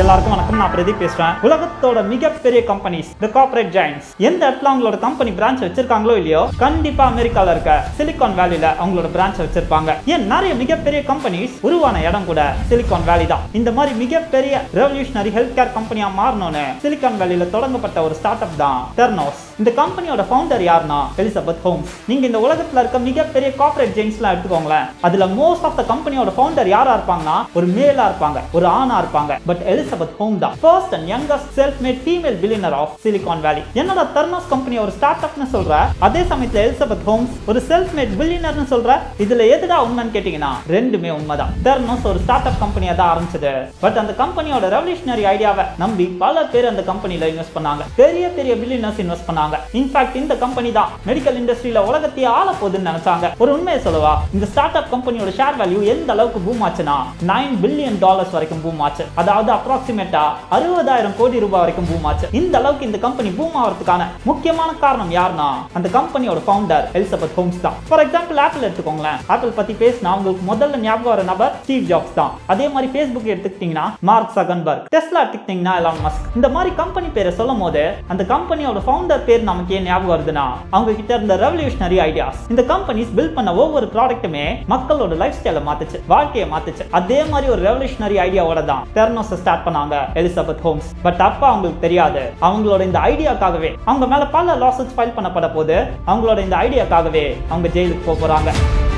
எல்லாருக்கும் வணக்கம் நான் பிரதீப் பேசுறேன் உலகத்தோட மிகப்பெரிய கம்பெனிஸ் த கார்ப்பரேட் ஜாயின்ஸ் எந்த இடத்துல அவங்களோட கம்பெனி பிரான்ச் வச்சிருக்காங்களோ இல்லையோ கண்டிப்பா அமெரிக்கால இருக்க சிலிகான் வேலில அவங்களோட பிரான்ச் வச்சிருப்பாங்க ஏன் நிறைய மிகப்பெரிய கம்பெனிஸ் உருவான இடம் கூட சிலிகான் வேலி தான் இந்த மாதிரி மிகப்பெரிய ரெவல்யூஷனரி ஹெல்த் கேர் கம்பெனியா மாறணும்னு சிலிகான் வேலில தொடங்கப்பட்ட ஒரு ஸ்டார்ட் அப் தான் டெர்னோஸ் இந்த கம்பெனியோட ஃபவுண்டர் யாருன்னா எலிசபெத் ஹோம்ஸ் நீங்க இந்த உலகத்துல இருக்க மிகப்பெரிய கார்ப்பரேட் ஜெயின்ஸ்லாம் எடுத்துக்கோங்களேன் அதுல மோஸ்ட் ஆஃப் த கம்பெனியோட ஃபவுண்டர் யாரா இருப்பாங்கன்னா ஒரு மேலா இருப்பாங்க ஒரு ஆணா இருப்பாங்க பட் எலிசபெத் ஹோம் தான் first and youngest self made female billionaire of Silicon Valley என்னோட தெர்னோஸ் கம்பெனி ஒரு ஸ்டார்ட் அப்னு சொல்ற அதே சமயத்துல எலிசபெத் ஹோம்ஸ் ஒரு செல்ஃப் மேட் பில்லியனர்னு சொல்ற இதுல எதுடா உண்மைன்னு கேட்டீங்கன்னா ரெண்டுமே உண்மைதான் தெர்னோஸ் ஒரு ஸ்டார்ட் அப் கம்பெனியா தான் ஆரம்பிச்சது பட் அந்த கம்பெனியோட ரெவல்யூஷனரி ஐடியாவை நம்பி பல பேர் அந்த கம்பெனில இன்வெஸ்ட் பண்ணாங்க பெரிய பெரிய பில்லியனர்ஸ் இன்வெஸ்ட் பண்ணாங்க இன்ஃபேக்ட் இந்த கம்பெனி தான் மெடிக்கல் இண்டஸ்ட்ரியில உலகத்தையே ஆள போகுதுன்னு நினைச்சாங்க ஒரு உண்மையை சொல்லவா இந்த ஸ்டார்ட் அப் கம்பெனியோட ஷேர் வேல்யூ எந்த அளவுக்கு பூம் ஆச்சுன்னா நைன் பில்லியன் டாலர்ஸ் வரைக்கும் பூம் ஆச்சு அதாவது அப்ராக்சிமேட்டா அறுபதாயிரம் கோடி ரூபாய் வரைக்கும் பூம் ஆச்சு இந்த அளவுக்கு இந்த கம்பெனி பூம் ஆகிறதுக்கான முக்கியமான காரணம் யாருன்னா அந்த கம்பெனியோட ஃபவுண்டர் எலிசபெத் ஹோம்ஸ் தான் ஃபார் எக்ஸாம்பிள் ஆப்பிள் எடுத்துக்கோங்களேன் ஆப்பிள் பத்தி பேசினா உங்களுக்கு முதல்ல ஞாபகம் வர நபர் ஸ்டீவ் ஜாப்ஸ் தான் அதே மாதிரி ஃபேஸ்புக் எடுத்துக்கிட்டீங்கன்னா மார்க் சகன்பர்க் டெஸ்லா எடுத்துக்கிட்டீங்கன்னா எலான் மஸ்க் இந்த மாதிரி கம்பெனி பேரை சொல்லும் போது அந்த கம்பெனியோட ஃபவுண்டர் பேர் நமக்கு ஏன் ஞாபகம் வருதுன்னா அவங்க கிட்ட இருந்த ரெவல்யூஷனரி ஐடியாஸ் இந்த கம்பெனிஸ் பில்ட் பண்ண ஒவ்வொரு ப்ராடக்ட்டுமே மக்களோட லைஃப் ஸ்டைலை மாத்துச்சு வாழ்க்கையை மாத்துச்சு அதே மாதிரி ஒரு ரெவல்யூஷனரி ஐடியாவோட தான் டெர்னோஸ் ஸ்டார்ட் பண்ணாங்க எலிசபெத் ஹோம்ஸ் பட் அப்ப அவங்களுக்கு தெரியாது அவங்களோட இந்த ஐடியாக்காகவே அவங்க மேல பல லாசஸ் ஃபைல் பண்ணப்பட போது அவங்களோட இந்த ஐடியாக்காகவே அவங்க ஜெயிலுக்கு போக போறாங்க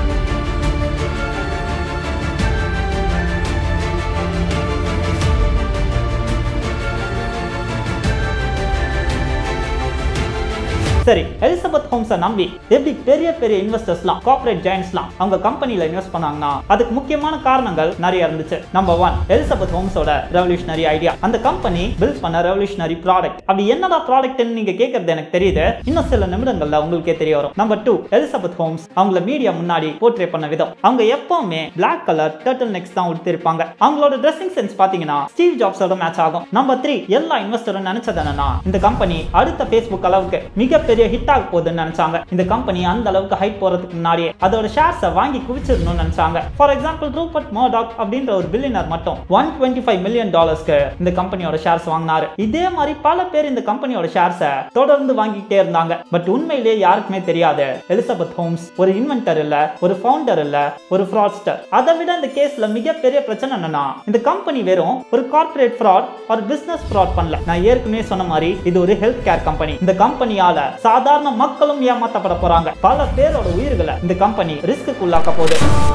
சரி எலிசபெத் ஹோம்ஸை நம்பி எப்படி பெரிய பெரிய இன்வெஸ்டர்ஸ்லாம் கார்ப்பரேட் ஜாயின்ஸ்லாம் அவங்க கம்பெனில இன்வெஸ்ட் பண்ணாங்கன்னா அதுக்கு முக்கியமான காரணங்கள் நிறைய இருந்துச்சு நம்பர் ஒன் எலிசபெத் ஹோம்ஸோட ரெவல்யூஷனரி ஐடியா அந்த கம்பெனி பில்ட் பண்ண ரெவல்யூஷனரி ப்ராடக்ட் அப்படி என்னடா ப்ராடக்ட்னு நீங்க கேட்கறது எனக்கு தெரியுது இன்னும் சில நிமிடங்கள்ல உங்களுக்கே தெரிய வரும் நம்பர் டூ எலிசபெத் ஹோம்ஸ் அவங்கள மீடியா முன்னாடி போர்ட்ரே பண்ண விதம் அவங்க எப்பவுமே பிளாக் கலர் டர்ட்டில் நெக்ஸ் தான் உடுத்திருப்பாங்க அவங்களோட ட்ரெஸ்ஸிங் சென்ஸ் பாத்தீங்கன்னா ஸ்டீவ் ஜாப்ஸோட மேட்ச் ஆகும் நம்பர் த்ரீ எல்லா இன்வெஸ்டரும் நினைச்சது என்னன்னா இந்த கம்பெனி அடுத்த ஃபேஸ்புக் அளவுக்கு மிகப்பெரிய ஹிட் ஆக போகுதுன்னு நினைச்சாங்க இந்த கம்பெனி அந்த அளவுக்கு ஹைட் போறதுக்கு முன்னாடியே அதோட ஷேர்ஸை வாங்கி குவிச்சிடணும்னு நினைச்சாங்க ஃபார் எக்ஸாம்பிள் ரூபர்ட் மோடாக் அப்படின்ற ஒரு பில்லியனர் மட்டும் ஒன் டுவெண்ட்டி ஃபைவ் மில்லியன் டாலர்ஸ்க்கு இந்த கம்பெனியோட ஷேர்ஸ் வாங்கினாரு இதே மாதிரி பல பேர் இந்த கம்பெனியோட ஷேர்ஸை தொடர்ந்து வாங்கிக்கிட்டே இருந்தாங்க பட் உண்மையிலேயே யாருக்குமே தெரியாது எலிசபெத் ஹோம்ஸ் ஒரு இன்வென்டர் இல்ல ஒரு ஃபவுண்டர் இல்ல ஒரு ஃப்ராட்ஸ்டர் அதை விட இந்த கேஸ்ல மிகப்பெரிய பிரச்சனை என்னன்னா இந்த கம்பெனி வெறும் ஒரு கார்ப்பரேட் ஃப்ராட் ஒரு பிசினஸ் ஃப்ராட் பண்ணல நான் ஏற்கனவே சொன்ன மாதிரி இது ஒரு ஹெல்த் கேர் கம்பெனி இந்த கம்பெனியால சாதாரண மக்களும் ஏமாத்தப்பட போறாங்க பல பேரோட உயிர்களை இந்த கம்பெனி ரிஸ்க்கு உள்ளாக்க போகுது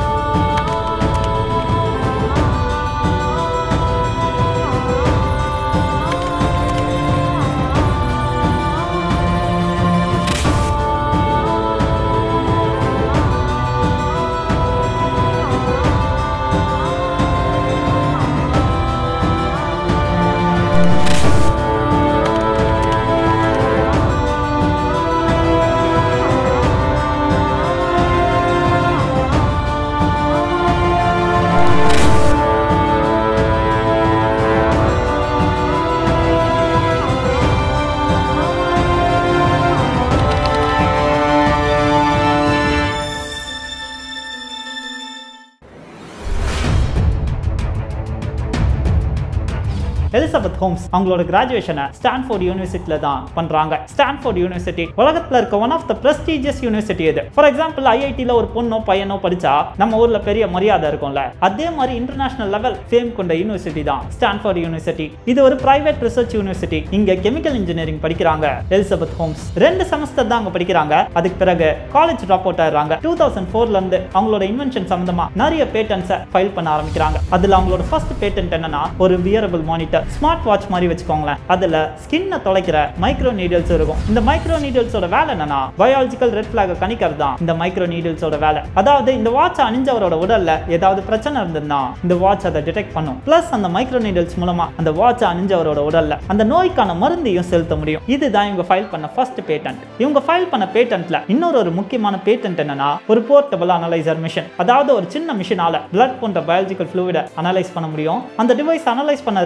எலிசபெத் ஹோம்ஸ் அவங்களோட கிராஜுவேஷனை ஸ்டான்ஃபோர்ட் யூனிவர்சிட்டியில தான் பண்றாங்க ஸ்டான்ஃபோர்ட் யூனிவர்சிட்டி உலகத்துல இருக்க one of the prestigious university இது ஃபார் எக்ஸாம்பிள் ஐஐடியில் ஒரு பொண்ணோ பையனோ படிச்சா நம்ம ஊர்ல பெரிய மரியாதை இருக்கும்ல அதே மாதிரி இன்டர்நேஷனல் லெவல் ஃபேம் கொண்ட யூனிவர்சிட்டி தான் ஸ்டான்ஃபோர்ட் யூனிவர்சிட்டி இது ஒரு பிரைவேட் ரிசர்ச் யூனிவர்சிட்டி இங்க கெமிக்கல் இன்ஜினியரிங் படிக்கிறாங்க எலிசபெத் ஹோம்ஸ் ரெண்டு செமஸ்டர் தான் அங்க படிக்கிறாங்க அதுக்கு பிறகு காலேஜ் ட்ராப் அவுட் ஆயிடுறாங்க டூ தௌசண்ட் ஃபோர்ல இருந்து அவங்களோட இன்வென்ஷன் சம்பந்தமா நிறைய பேட்டன்ஸை ஃபைல் பண்ண ஆரம்பிக்கிறாங்க அதுல அவங்களோட ஃபர்ஸ்ட் பேட்டன்ட் என்னன்னா ஒரு வியரபிள் மானிட்டர் ஸ்மார்ட் வாட்ச் மாதிரி வச்சுக்கோங்களேன் அதுல ஸ்கின்னை தொலைக்கிற மைக்ரோ நீடில்ஸ் இருக்கும் இந்த மைக்ரோ நீடில்ஸோட வேலை என்னன்னா பயாலஜிக்கல் ரெட் பிளாக கணிக்கிறது தான் இந்த மைக்ரோ நீடில்ஸோட வேலை அதாவது இந்த வாட்ச் அணிஞ்சவரோட உடல்ல ஏதாவது பிரச்சனை இருந்ததுன்னா இந்த வாட்ச் அதை டிடெக்ட் பண்ணும் பிளஸ் அந்த மைக்ரோ நீடில்ஸ் மூலமா அந்த வாட்ச் அணிஞ்சவரோட உடல்ல அந்த நோய்க்கான மருந்தையும் செலுத்த முடியும் இதுதான் இவங்க ஃபைல் பண்ண ஃபர்ஸ்ட் பேட்டன்ட் இவங்க ஃபைல் பண்ண பேட்டன்ட்ல இன்னொரு ஒரு முக்கியமான பேட்டன்ட் என்னன்னா ஒரு போர்ட்டபிள் அனலைசர் மிஷின் அதாவது ஒரு சின்ன மிஷினால பிளட் போன்ற பயாலஜிக்கல் ஃப்ளூவிட அனலைஸ் பண்ண முடியும் அந்த டிவைஸ் அனலைஸ் பண்ண ரிசல்ட்ஸை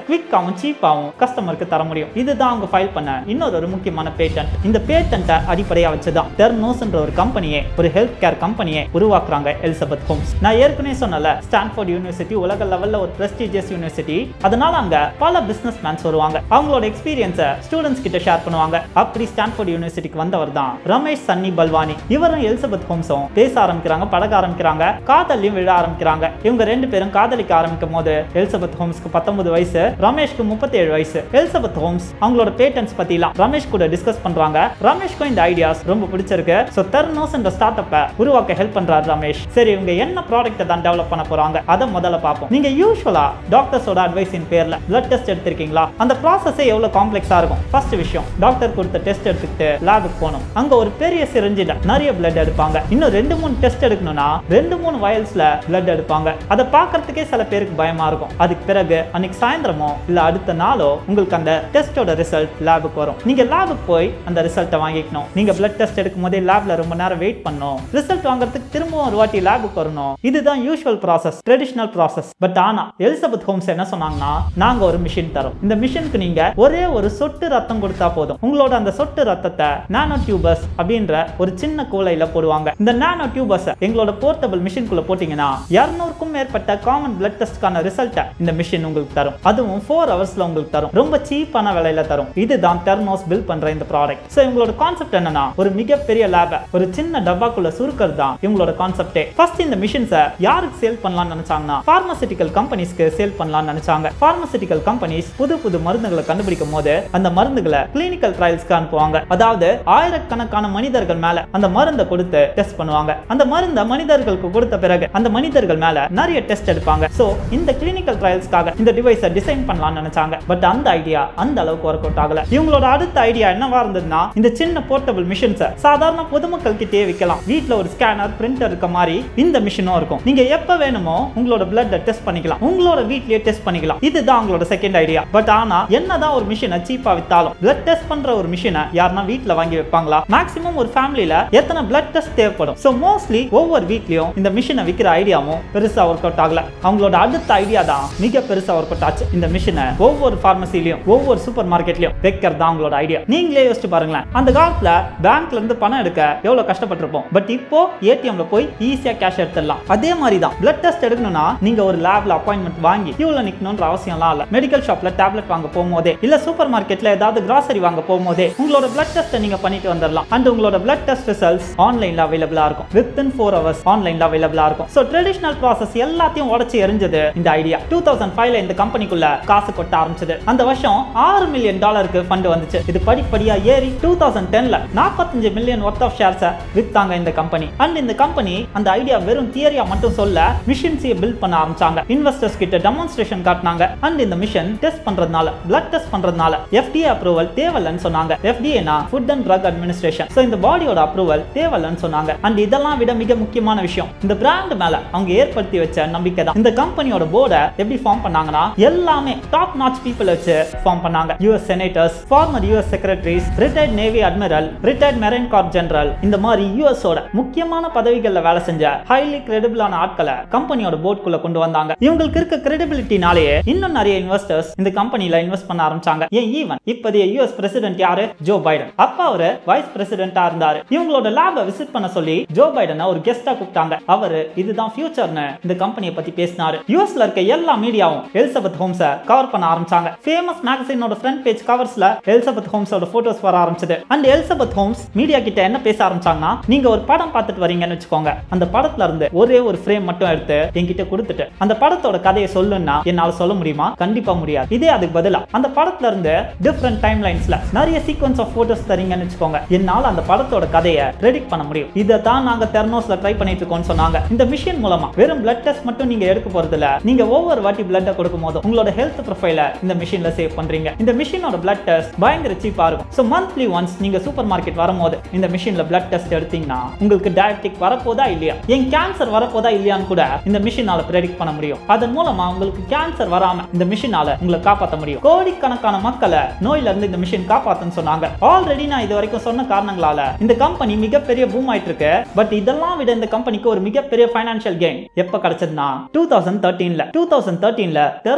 குவிக்காவும் சீப்பாவும் கஸ்டமருக்கு தர முடியும் இதுதான் அவங்க ஃபைல் பண்ண இன்னொரு ஒரு முக்கியமான பேட்டன்ட் இந்த பேட்டன்ட்டை அடிப்படையா வச்சுதான் தெர்னோஸ்ன்ற ஒரு கம்பெனியே ஒரு ஹெல்த் கேர் கம்பெனியை உருவாக்குறாங்க எலிசபெத் ஹோம்ஸ் நான் ஏற்கனவே சொன்னல ஸ்டான்ஃபோர்ட் யூனிவர்சிட்டி உலக லெவல்ல ஒரு பிரஸ்டீஜியஸ் யூனிவர்சிட்டி அதனால அங்க பல பிசினஸ் மேன்ஸ் வருவாங்க அவங்களோட எக்ஸ்பீரியன்ஸை ஸ்டூடெண்ட்ஸ் கிட்ட ஷேர் பண்ணுவாங்க அப்படி ஸ்டான்ஃபோர்ட் யூனிவர்சிட்டிக்கு வந்தவர் தான் ரமேஷ் சன்னி பல்வானி இவரும் எலிசபெத் ஹோம்ஸும் பேச ஆரம்பிக்கிறாங்க பழக ஆரம்பிக்கிறாங்க காதல்லையும் விழ ஆரம்பிக்கிறாங்க இவங்க ரெண்டு பேரும் காதலிக்க ஆரம்பிக்கும் போது எலிசபெத் ஹோம்ஸ்க்கு பத்தொன்பது வயசு ரமேஷ்க்கு முப்பத்தி ஏழு வயசு எலிசபெத் ஹோம்ஸ் அவங்களோட பேட்டன்ஸ் பத்திலாம் ரமேஷ் கூட டிஸ்கஸ் பண்றாங்க ரமேஷ்க்கும் இந்த ஐடியாஸ் ரொம்ப பிடிச்சிருக்கு ஸோ தெர்னோஸ் என்ற ஸ்டார்ட் அப்பை உருவாக்க ஹெல்ப் பண்றாரு ரமேஷ் சரி இவங்க என்ன ப்ராடக்ட்டை தான் டெவலப் பண்ண போறாங்க அதை முதல்ல பார்ப்போம் நீங்க யூஸ்வலா டாக்டர்ஸோட அட்வைஸின் பேர்ல பிளட் டெஸ்ட் எடுத்திருக்கீங்களா அந்த ப்ராசஸே எவ்வளவு காம்ப்ளெக்ஸா இருக்கும் ஃபர்ஸ்ட் விஷயம் டாக்டர் கொடுத்த டெஸ்ட் எடுத்துக்கிட்டு லேபுக்கு போகணும் அங்க ஒரு பெரிய சிரிஞ்சில நிறைய பிளட் எடுப்பாங்க இன்னும் ரெண்டு மூணு டெஸ்ட் எடுக்கணும்னா ரெண்டு மூணு வயல்ஸ்ல பிளட் எடுப்பாங்க அதை பார்க்கறதுக்கே சில பேருக்கு பயமா இருக்கும் அதுக்கு பிறகு அன்னைக்கு சாயந்தரமோ இல்ல அடுத்த நாளோ உங்களுக்கு அந்த டெஸ்டோட ரிசல்ட் லேபுக்கு வரும் நீங்க லேபுக்கு போய் அந்த ரிசல்ட்டை வாங்கிக்கணும் நீங்க பிளட் டெஸ்ட் எடுக்கும் போதே லேப்ல ரொம்ப நேரம் வெயிட் பண்ணணும் ரிசல்ட் வாங்குறதுக்கு திரும்பவும் ஒரு வாட்டி லேபுக்கு வரணும் இதுதான் usual process traditional process but ஆனா எலிசபெத் ஹோம்ஸ் என்ன சொன்னாங்கன்னா நாங்க ஒரு மிஷின் தரோம் இந்த மிஷினுக்கு நீங்க ஒரே ஒரு சொட்டு ரத்தம் கொடுத்தா போதும் உங்களோட அந்த சொட்டு ரத்தத்தை நானோ டியூபர்ஸ் அப்படின்ற ஒரு சின்ன கூலையில போடுவாங்க இந்த நானோ டியூபர்ஸ் எங்களோட போர்ட்டபிள் மிஷின்குள்ள போட்டீங்கன்னா இருநூறுக்கும் மேற்பட்ட காமன் பிளட் டெஸ்ட்கான ரிசல்ட்டை இந்த மிஷின் உங்களுக்கு தரும் அதுவும் ஃபோர் ஹவர்ஸ்ல உங்களுக்கு தரும் ரொம்ப சீப்பான விலையில தரும் இதுதான் தெர்னோஸ் பில் பண்ற இந்த ப்ராடக்ட் ஸோ இவங்களோட கான்செப்ட் என்னன்னா ஒரு மிகப்பெரிய லேப ஒரு சின்ன டப்பாக்குள்ள சுருக்கிறது தான் இவங்களோட கான்செப்டே ஃபர்ஸ்ட் இந்த மிஷின்ஸை யாருக்கு சேல் பண்ணலாம்னு நினைச்சாங்கன்னா பார்மசிட்டிக்கல் கம்பெனிஸ்க்கு சேல் பண்ணலாம்னு நினைச்சாங்க பார்மசிட்டிக்கல் கம்பெனிஸ் புது புது மருந்துகளை கண்டுபிடிக்கும் போது அந்த மருந்துகளை கிளினிக்கல் ட்ரையல்ஸ்க்கு அனுப்புவாங்க அதாவது ஆயிரக்கணக்கான மனிதர்கள் மேல அந்த மருந்தை கொடுத்து டெஸ்ட் பண்ணுவாங்க அந்த மருந்தை மனிதர்களுக்கு கொடுத்த பிறகு அந்த மனிதர்கள் மேல நிறைய டெஸ்ட் எடுப்பாங்க சோ இந்த கிளினிக்கல் ட்ரையல்ஸ்க்காக இந்த டிவைஸை டிசைன் பண்ணலாம்னு நினைச்சாங்க பட் அந்த ஐடியா அந்த அளவுக்கு ஒர்க் அவுட் ஆகல இவங்களோட அடுத்த ஐடியா என்னவா இருந்ததுன்னா இந்த சின்ன போர்ட்டபிள் மிஷின்ஸை சாதாரண பொதுமக்கள் கிட்டே விற்கலாம் வீட்ல ஒரு ஸ்கேனர் பிரிண்டர் இருக்க மாதிரி இந்த மிஷினும் இருக்கும் நீங்க எப்ப வேணுமோ உங்களோட பிளட் டெஸ்ட் பண்ணிக்கலாம் உங்களோட வீட்லயே டெஸ்ட் பண்ணிக்கலாம் இதுதான் உங்களோட செகண்ட் ஐடியா பட் ஆனா என்னதான் ஒரு மிஷினை சீப்பா வித்தாலும் பிளட் டெஸ்ட் பண்ற ஒரு மிஷினை யாருன்னா வீட்ல வாங்கி வைப்பாங்களா மேக்ஸிமம் ஒரு ஃபேமிலில எத்தனை பிளட் டெஸ்ட் தேவைப்படும் சோ மோஸ்ட்லி ஒவ்வொரு வீட்லயும் இந்த மிஷினை விற்கிற ஐடியாவும் பெருசா ஒர்க் அவுட் ஆகல அவங்களோட அடுத்த ஐடியா தான் மிக பெருசா ஒர்க் அவுட் ஆச்சு இந்த மிஷினை ஒவ்வொரு பார்மசிலையும் ஒவ்வொரு சூப்பர் மார்க்கெட்லயும் வைக்கிறது தான் அவங்களோட ஐடியா நீங்களே யோசிச்சு பாருங்களேன் அந்த காலத்துல பேங்க்ல இருந்து பணம் எடுக்க எவ்வளவு கஷ்டப்பட்டிருப்போம் பட் இப்போ ஏடிஎம்ல போய் ஈஸியா கேஷ் எடுத்துடலாம் அதே மாதிரி தான் பிளட் டெஸ்ட் எடுக்கணும்னா நீங்க ஒரு லேப்ல அப்பாயின்மெண்ட் வாங்கி கியூல நிக்கணும்ன்ற அவசியம்லாம் இல்ல மெடிக்கல் ஷாப்ல டேப்லெட் வாங்க போகும்போதே இல்ல சூப்பர் மார்க்கெட்ல ஏதாவது கிராசரி வாங்க போகும்போதே உங்களோட பிளட் டெஸ்ட் நீங்க பண்ணிட்டு வந்துடலாம் அண்ட் உங்களோட பிளட் டெஸ்ட் ரிசல்ட்ஸ் ஆன்லைன்ல அவைலபிளா இருக்கும் வித் இன் ஃபோர் ஹவர்ஸ் ஆன்லைன்ல அவைலபிளா இருக்கும் ஸோ ட்ரெடிஷனல் ப்ராசஸ் எல்லாத்தையும் உடச்சி எரிஞ்சது இந்த ஐடியா டூ தௌசண்ட் ஃபைவ்ல இந்த கம்பெனிக்குள்ள காசு கொட்ட ஆரம்பிச்சது அந்த வருஷம் ஆறு மில்லியன் டாலருக்கு ஃபண்ட் வந்துச்சு இது படிப்படியா ஏறி டூ தௌசண்ட் டென்ல நாற்பத்தஞ்சு மில்லியன் ஒர்த் ஆஃப் ஷேர்ஸை வித்தாங்க இந்த கம்பெனி அண்ட் இந்த கம்பெனி அந்த ஐடியா வெறும் தியரியா மட்டும் சொல்ல மிஷின்ஸையே பில்ட் பண்ண ஆரம்பிச்சாங்க இன்வெஸ்டர்ஸ் கிட்ட டெமான்ஸ்ட்ரேஷன் காட்டினாங்க அண்ட் இந்த மிஷன் டெஸ்ட் பண்றதுனால பிளட் டெஸ்ட் பண்றதுனால எஃப்டிஏ அப்ரூவல் தேவையில்லைன்னு சொன்னாங்க எஃப்டிஏனா food and drug administration so இந்த பாடியோட அப்ரூவல் தேவையில்லைன்னு சொன்னாங்க அண்ட் இதெல்லாம் விட மிக முக்கியமான விஷயம் இந்த பிராண்ட் மேல அவங்க ஏற்படுத்தி வச்ச நம்பிக்கை தான் இந்த கம்பெனியோட போர்டை எப்படி ஃபார்ம் பண்ணாங்கன்னா எல்லாமே டாப் நாச் பீப்புள் வச்சு ஃபார்ம் பண்ணாங்க US senators former US secretaries retired navy admiral retired marine corps general இந்த மாதிரி யூஎஸோட முக்கியமான பதவிகள்ல வேலை செஞ்ச ஹைலி கிரெடிபிளான ஆட்களை கம்பெனியோட போர்டுக்குள்ள கொண்டு வந்தாங்க இவங்களுக்கு இருக்க கிரெடிபிலிட்டினாலேயே இன்னும் நிறைய இன்வெஸ்டர்ஸ் இந்த கம்பெனில இன்வெஸ்ட் பண்ண ஆரம்பிச்சாங்க ஏன் ஈவன் இப்போதைய யூஎஸ் பிரசிடென்ட் யாரு ஜோ பைடன் அப்ப அவரு வைஸ் பிரசிடென்டா இருந்தாரு இவங்களோட லேபை விசிட் பண்ண சொல்லி ஜோ பைடனை ஒரு கெஸ்டா கூப்பிட்டாங்க அவரு இதுதான் ஃபியூச்சர்னு இந்த கம்பெனியை பத்தி பேசினாரு யூஎஸ்ல இருக்க எல்லா மீடியாவும் எலிசபெத் ஹோம்ஸை கவர் பண்ண ஆரம்பிச்சாங்க ஃபேமஸ் மேகசினோட ஃப்ரண்ட் பேஜ் கவர்ஸ்ல எலிசபெத் ஹோம்ஸோட போட்டோஸ் வர ஆரம்பிச்சது அண்ட் எலிசபெத் ஹோம்ஸ் மீடியா கிட்ட என்ன பேச ஆரம்பிச்சாங்கன்னா நீங்க ஒரு படம் பார்த்துட்டு வரீங்கன்னு வச்சுக்கோங்க அந்த படத்துல இருந்து ஒரே ஒரு ஃப்ரேம் மட்டும் எடுத்து என்கிட்ட கொடுத்துட்டு அந்த படத்தோட கதையை சொல்லுன்னா என்னால சொல்ல முடியுமா கண்டிப்பா முடியாது இதே அதுக்கு பதிலா அந்த படத்துல இருந்து டிஃப்ரெண்ட் டைம் லைன்ஸ்ல நிறைய சீக்வன்ஸ் ஆஃப் போட்டோஸ் தரீங்கன்னு வச்சுக்கோங்க என்னால அந்த படத்தோட கதையை ப்ரெடிக்ட் பண்ண முடியும் இதை தான் நாங்க தெர்னோஸ்ல ட்ரை பண்ணிட்டு இருக்கோம்னு சொன்னாங்க இந்த மிஷின் மூலமா வெறும் பிளட் டெஸ்ட் மட்டும் நீங்க எடுக்க போறது இல்ல நீங்க ஒவ்வொரு வாட்டி பிளட்டை கொடுக்கும் போது உங்களோட ஹெல்த் ப்ரொஃபைல இந்த மிஷின்ல சேவ் பண்றீங்க இந்த மிஷினோட பிளட் டெஸ்ட் பயங்கர சீப்பா இருக்கும் ஸோ மந்த்லி ஒன்ஸ் நீங்க சூப்பர் மார்க்கெட் வரும்போது இந்த மிஷின்ல பிளட் டெஸ்ட் எடுத்தீங்கன்னா உங்களுக்கு டயபெட்டிக் வரப்போதா இல்லையா ஏன் கேன்சர் வரப்போதா இல்லையான்னு கூட இந்த மிஷினால ப்ரெடிக்ட் பண்ண முடியும் அதன் மூலமா உங்களுக்கு கேன்சர் வராம இந்த மிஷினால உங்களை காப்பாற்ற முடியும் கோடிக்கணக்கான மக்களை நோயில இருந்து இந்த மிஷின் காப்பாத்துன்னு சொன்னாங்க ஆல்ரெடி நான் இது வரைக்கும் சொன்ன காரணங்களால இந்த கம்பெனி மிகப்பெரிய பூம் ஆயிட்டு இருக்கு பட் இதெல்லாம் விட இந்த கம்பெனிக்கு ஒரு மிகப்பெரிய ஃபைனான்சியல் கெயின் எப்ப கிடைச்சதுன்னா டூ தௌசண்ட் தேர்ட்டீன்ல டூ தௌசண்ட் தேர்ட்டீன்ல தெர்னோஸும்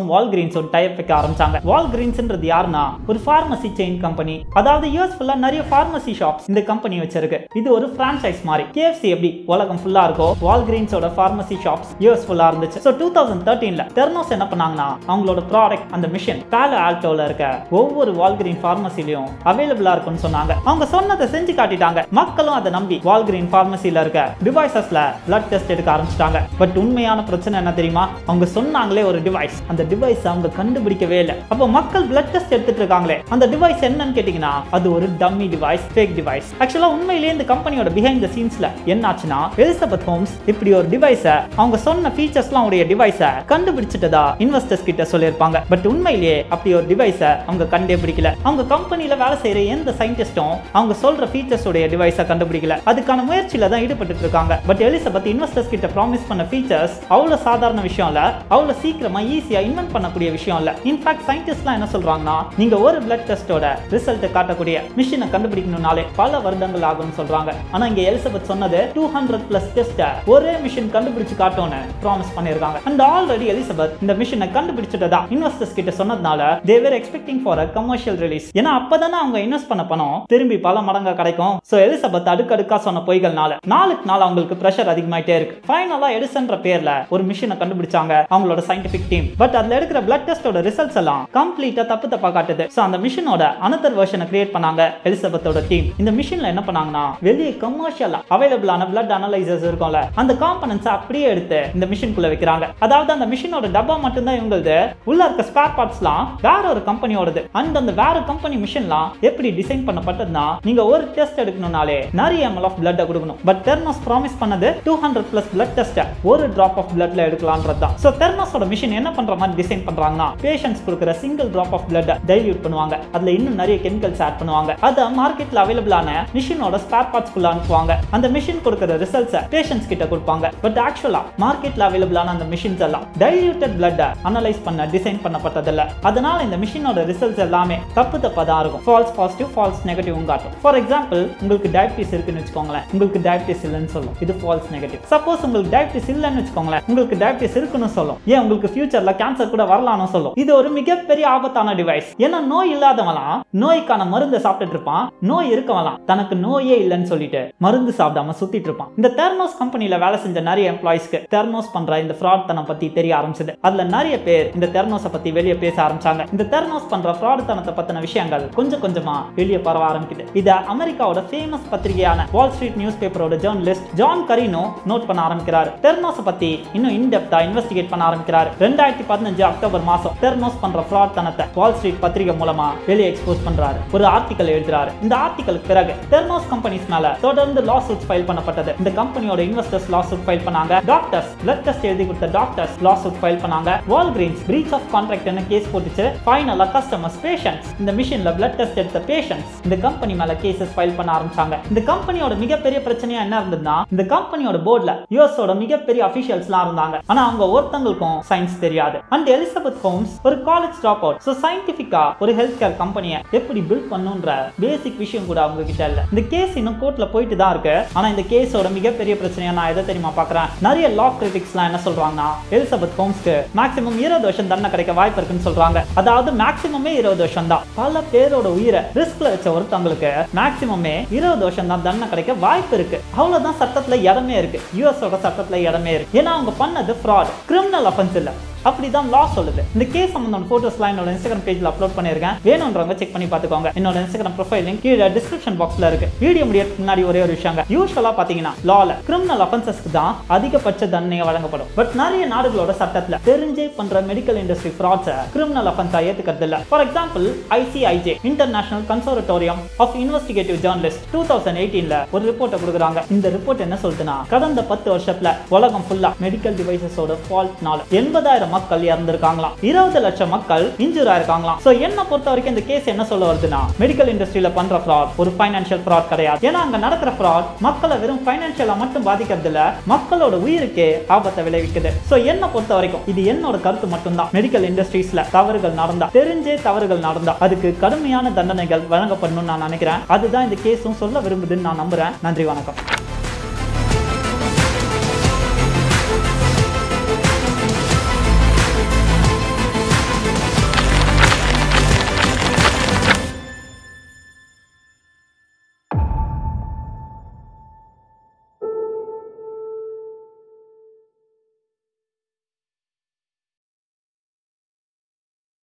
வால்கிரீன்ஸ் ஒரு டைப் வைக்க ஆரம்பிச்சாங்க வால்கிரீன்ஸ்ன்றது யாருன்னா ஒரு ஃபார்மசி செயின் கம்பெனி அதாவது யூஎஸ் ஃபுல்லா நிறைய ஃபார்மசி ஷாப்ஸ் இந்த கம்பெனி வச்சிருக்கு இது ஒரு பிரான்ச்சைஸ் மாதிரி கேஎஃப்சி எப்படி உலகம் ஃபுல்லா இருக்கோ வால்கிரீன்ஸோட ஃபார்மசி ஷாப்ஸ் யூஎஸ் ஃபுல்லா இருந்துச்சு ஸோ டூ தௌசண்ட் தேர்ட்டீன்ல தெர்னோஸ் என்ன பண்ணாங்கன்னா அவங்களோட ப்ராடக்ட் அந்த மிஷின் பேல ஆல்டோல இருக்க ஒவ்வொரு வால்கிரீன் ஃபார்மசிலையும் அவைலபிளா இருக்கும்னு சொன்னாங்க அவங்க சொன்னதை செஞ்சு காட்டிட்டாங்க மக்களும் அதை நம்பி வால்கிரீன் ஃபார்மசில இருக்க டிவைசஸ்ல பிளட் டெஸ்ட் எடுக்க ஆரம்பிச்சிட்டாங்க பட் உண்மையான பிரச்சனை என்ன தெரியுமா அவங்க சொன்னாங்களே ஒரு டிவைஸ் அந்த டிவைஸ் அவங்க கண்டுபிடிக்கவே இல்லை அப்போ மக்கள் பிளட் டெஸ்ட் எடுத்துட்டு இருக்காங்களே அந்த டிவைஸ் என்னன்னு கேட்டீங்கன்னா அது ஒரு டம்மி டிவைஸ் ஃபேக் டிவைஸ் ஆக்சுவலா உண்மையிலேயே இந்த கம்பெனியோட பிஹைண்ட் த சீன்ஸ்ல என்ன ஆச்சுன்னா எலிசபெத் ஹோம்ஸ் இப்படி ஒரு டிவைஸை அவங்க சொன்ன ஃபீச்சர்ஸ்லாம் உடைய டிவைஸை கண்டுபிடிச்சிட்டதா இன்வெஸ்டர்ஸ் கிட்ட சொல்லியிருப்பாங்க பட் உண்மையிலேயே அப்படி ஒரு டிவைஸை அவங்க கண்டே பிடிக்கல அவங்க கம்பெனில வேலை செய்யற எந்த சயின்டிஸ்டும் அவங்க சொல்ற ஃபீச்சர்ஸ் உடைய டிவைஸை கண்டுபிடிக்கல அதுக்கான முயற்சியில தான் ஈடுபட்டு இருக்காங்க பட் எலிசபெத் இன்வெஸ்டர்ஸ் கிட்ட ப்ராமிஸ் பண்ண ஃபீச்சர்ஸ் அவ்வளவு சாதாரண விஷயம் இல்ல அவ்வளவு சீக்கிரமா ஈஸியா இன்வென்ட் பண்ணக்கூடிய விஷயம் இல்ல இன்ஃபேக்ட் சயின்டிஸ்ட்லாம் என்ன சொல்றாங்கன்னா நீங்க ஒரு பிளட் டெஸ்டோட ரிசல்ட் காட்டக்கூடிய மிஷினை கண்டுபிடிக்கணும்னாலே பல வருடங்கள் ஆகும்னு சொல்றாங்க ஆனா இங்க எலிசபெத் சொன்னது டூ ஹண்ட்ரட் பிளஸ் டெஸ்ட ஒரே மிஷின் கண்டுபிடிச்சு காட்டோன்னு ப்ராமிஸ் பண்ணிருக்காங்க அண்ட் ஆல்ரெடி எலிசபெத் இந்த மிஷினை கண்டுபிடிச்சிட்டதா இன்வெஸ்டர்ஸ் கிட்ட சொன்னதுனால they were expecting for a commercial release ஏன்னா அப்பதானே அவங்க இன்வெஸ்ட் பண்ண பணம் திரும்பி பல மடங்கா கிடைக்கும் சோ எலிசபெத் அடுக்கடுக்கா சொன்ன பொய்கள்னால நாளுக்கு நாள் அவங்களுக்கு பிரஷர் அதிகமாயிட்டே இருக்கு ஃபைனலா எடிசன்ற பேர்ல ஒரு மிஷினை கண்டுபிடிச்சாங்க அவங்களோட சயின்டிபிக் டீம் பட் அதுல எடுக்கிற பிளட் டெஸ்டோட ரிசல்ட்ஸ் எல்லாம் கம்ப்ளீட்டா தப்பு தப்பா காட்டுது சோ அந்த மிஷினோட அனதர் வெர்ஷனை கிரியேட் பண்ணாங்க எலிசபெத்தோட டீம் இந்த மிஷின்ல என்ன பண்ணாங்கன்னா வெளியே கமர்ஷியலா அவைலபிளான பிளட் அனலைசர்ஸ் இருக்கும்ல அந்த காம்பனன்ஸ் அப்படியே எடுத்து இந்த மிஷின்குள்ள வைக்கிறாங்க அதாவது அந்த மிஷினோட டப்பா மட்டும்தான் இவங்களுது உள்ள இருக்க ஸ்பேர் பார்ட்ஸ்லாம் வேற ஒரு கம்பெனியோடது அண்ட் அந்த வேற கம்பெனி மிஷின்லாம் எப்படி டிசைன் பண்ணப்பட்டதுன்னா நீங்க ஒரு டெஸ்ட் எடுக்கணும்னாலே நிறைய எம்எல் ஆஃப் பிளட் கொடுக்கணும் பட் தெர்னோஸ் ப்ராமிஸ் பண்ணது two hundred plus blood test ஒரு டிராப் ஆஃப் பிளட்ல எடுக்கலான்றது தான் ஸோ தெர்னோஸோட மிஷின் என்ன பண்ற மாதிரி டிசைன் பண்றாங்கன்னா பேஷண்ட்ஸ் கொடுக்குற single drop of blood dilute பண்ணுவாங்க அதுல இன்னும் நிறைய கெமிக்கல்ஸ் ஆட் பண்ணுவாங்க அதை மார்க்கெட்ல அவைலபிளான மிஷினோட ஸ்பேர் பார்ட்ஸ் குள்ள அனுப்புவாங்க அந்த மிஷின் கொடுக்குற ரிசல்ட்ஸ் பேஷண்ட்ஸ் கிட்ட கொடுப்பாங்க பட் ஆக்சுவலா மார்க்கெட்ல அவைலபிளான அந்த மிஷின்ஸ் எல்லாம் டைல்யூட்டட் பிளட் அனலைஸ் பண்ண டிசைன் பண்ணப்பட்டதில்ல அதனால இந்த மிஷினோட ரிசல்ட்ஸ் எல்லாமே தப்பு தப்பா தான் இருக்கும் ஃபால்ஸ் பாசிட்டிவ் ஃபால்ஸ் நெகட்டிவ் காட்டும் ஃபார் எக்ஸாம்பிள் உங்களுக்கு டயபிட்டிஸ் இருக்குன்னு வச்சுக்கோங்களேன் உங்களுக்கு டயபிட்டிஸ் இல்லைன்னு சொல்லும் இது ஃபால்ஸ் நெகட்டிவ் சப்போஸ் உங்களுக்கு டயபிட்டிஸ் இல்லைன்னு வச்சுக்கோங்களேன் உங்களுக்கு டயபிட்டிஸ் இருக்குன்னு சொல்லும் ஏன் உங்களுக்கு ஃபியூச்சர்ல கேன்சர் கூட வரலாம்னு சொல்லும் இது ஒரு மிகப்பெரிய ஆபத்தான டிவைஸ் ஏன்னா நோய் இல்லாதவங்களாம் நோய்க்கான மருந்தை சாப்பிட்டுட்டு இருப்பான் நோய் இருக்கவங்களாம் தனக்கு நோயே இல்லைன்னு சொல்லிட்டு மருந்து சாப்பிடாம சுத்திட்டு இருப்பான் இந்த தெர்னோஸ் கம்பெனில வேலை செஞ்ச நிறைய எம்ப்ளாயிஸ்க்கு தெர்னோஸ் பண்ற இந்த ஃப்ராட் தனம் பத்தி தெரிய ஆரம்பிச்சது அதுல நிறைய பேர் இந்த தெர்னோஸை பத்தி வெளியே பேச ஆரம்பிச்சாங்க இந்த தெர்னோஸ் பண்ற ஃப்ராட் தனத்தை பத்தின விஷயங்கள் கொஞ்சம் கொஞ்சமா வெளியே பரவ ஆரம்பிக்குது இத அமெரிக்காவோட ஃபேமஸ் பத்திரிகையான வால் ஸ்ட்ரீட் நியூஸ் பேப்பரோட ஜேர்னலிஸ்ட் ஜான் கரீனோ நோட் பண்ண ஆரம்பிக்கிறாரு தெர்னோஸை பத்தி இன்னும் இன்டெப்தா இன்வெஸ்டிகேட் பண்ண ஆரம்பிக்கிறாரு ரெண்டாயிரத்தி பதினஞ்சு அக்டோபர் மாசம் தெர்னோஸ் பண்ற ஃப்ராட் தனத்தை வால் ஸ்ட்ரீட் பத்திரிகை மூலமா வெளியே எக்ஸ்போஸ் பண்றாரு ஒரு ஆர்டிக்கல் எழுதுறாரு இந்த ஆர்டிக்கலுக்கு பிறகு தெர்னோஸ் கம்பெனிஸ் மேல தொடர்ந்து லா சூட்ஸ் ஃபைல் பண்ணப்பட்டது இந்த கம்பெனியோட இன்வெஸ்டர்ஸ் லா சூட் ஃபைல் பண்ணாங்க டாக்டர்ஸ் பிளட் டெஸ்ட் எழுதி கொடுத்த டாக்டர்ஸ் லா சூட் ஃபைல் பண்ணாங்க வால் கிரீன்ஸ் பிரீச் ஆஃப் கான்ட்ராக்ட்னு கேஸ் போட்டுச்சு ஃபைனலா கஸ்டமர்ஸ் பேஷண்ட்ஸ் இந்த மிஷின்ல பிளட் டெஸ்ட் எடுத்த பேஷண்ட்ஸ் இந்த கம்பெனி மேல கேசஸ் ஃபைல் பண்ண ஆரம்பிச்சாங்க இந்த கம்பெனியோட மிகப்பெரிய பிரச்சனையா என்ன இருந்ததுன்னா இந்த கம்பெனியோட போர்ட்ல யூஎஸோட மிகப்பெரிய அபிஷியல்ஸ்லாம் இருந்தாங்க ஆனா அவங்க ஒருத்தங்களுக்கும் சயின்ஸ் தெரியாது அண்ட் எலிசபெத் ஹோம்ஸ் ஒரு காலேஜ் ட்ராப் அவுட் ஸோ சயின்டிஃபிக்கா ஒரு ஹெல்த் கேர் கம்பெனியை எப்படி பில்ட் பண்ணுன்ற பேசிக் விஷயம் கூட அவங்க கிட்ட இல்ல இந்த கேஸ் இன்னும் கோர்ட்ல போயிட்டு தான் இருக்கு ஆனா இந்த கேஸோட மிகப்பெரிய பிரச்சனையா நான் எதை தெரியுமா பாக்குறேன் நிறைய லா கிரிட்டிக்ஸ்லாம் என்ன சொல்றாங்கன்னா எலிசபெத் ஹோம்ஸ்க்கு மேக்ஸிமம் இருபது வருஷம் தண்டனை கிடைக்க வாய்ப்பு இருக்குன்னு சொல்றாங்க அதாவது மேக்ஸிமமே இருபது வருஷம் தான் பல பேரோட உயிரை ரிஸ்க்ல வச்ச ஒருத்தவங்களுக்கு மேக்ஸிமமே இருபது வருஷம் தான் தண்டனை கிடைக்க வாய்ப்பு இருக்கு அவ்வளவுதான் சட்டத்துல இடமே இருக்கு யூஎஸோட சட்டத்துல இடமே இருக்கு ஏன்னா அவங்க பண்ணது ஃப்ராட் கிரிமினல் அஃபென்ஸ் இல்ல அப்படிதான் லா சொல்லுது இந்த கேஸ் சம்பந்தம் போட்டோஸ்லாம் என்னோட இன்ஸ்டாகிராம் பேஜ்ல அப்லோட் பண்ணிருக்கேன் வேணும்ன்றவங்க செக் பண்ணி பார்த்துக்கோங்க என்னோட இன்ஸ்டாகிராம் ப்ரொஃபைல் லிங்க் கீழே டிஸ்கிரிப்ஷன் பாக்ஸ்ல இருக்கு வீடியோ முடியறதுக்கு முன்னாடி ஒரே ஒரு விஷயங்க யூஸ்வலா பாத்தீங்கன்னா லால கிரிமினல் அஃபென்சஸ்க்கு தான் அதிகபட்ச தண்டனை வழங்கப்படும் பட் நிறைய நாடுகளோட சட்டத்துல தெரிஞ்சே பண்ற மெடிக்கல் இண்டஸ்ட்ரி ஃப்ராட்ஸை கிரிமினல் அஃபென்ஸா ஏத்துக்கிறது இல்ல for example ICIJ international conservatorium of investigative journalist two thousand எயிட்டீன்ல ஒரு ரிப்போர்ட்டை கொடுக்குறாங்க இந்த ரிப்போர்ட் என்ன சொல்லுதுன்னா கடந்த பத்து வருஷத்துல உலகம் ஃபுல்லா மெடிக்கல் டிவைசஸோட ஃபால்ட்னால எண்பதாயிரம் மக்கள் இறந்திருக்காங்களாம் இருபது லட்சம் மக்கள் இன்ஜூர் ஆயிருக்காங்களாம் சோ என்ன பொறுத்த வரைக்கும் இந்த கேஸ் என்ன சொல்ல வருதுன்னா மெடிக்கல் இண்டஸ்ட்ரியில பண்ற ஃப்ராட் ஒரு ஃபைனான்சியல் ஃப்ராட் கிடையாது ஏன்னா அங்க நடக்கிற ஃப்ராட் மக்களை வெறும் ஃபைனான்சியலா மட்டும் பாதிக்கிறது இல்ல மக்களோட உயிருக்கே ஆபத்தை விளைவிக்குது சோ என்ன பொறுத்த வரைக்கும் இது என்னோட கருத்து மட்டும்தான் மெடிக்கல் இண்டஸ்ட்ரீஸ்ல தவறுகள் நடந்தா தெரிஞ்சே தவறுகள் நடந்தா அதுக்கு கடுமையான தண்டனைகள் வழங்கப்படணும்னு நான் நினைக்கிறேன் அதுதான் இந்த கேஸும் சொல்ல விரும்புதுன்னு நான் நம்புறேன் நன்றி வணக்கம்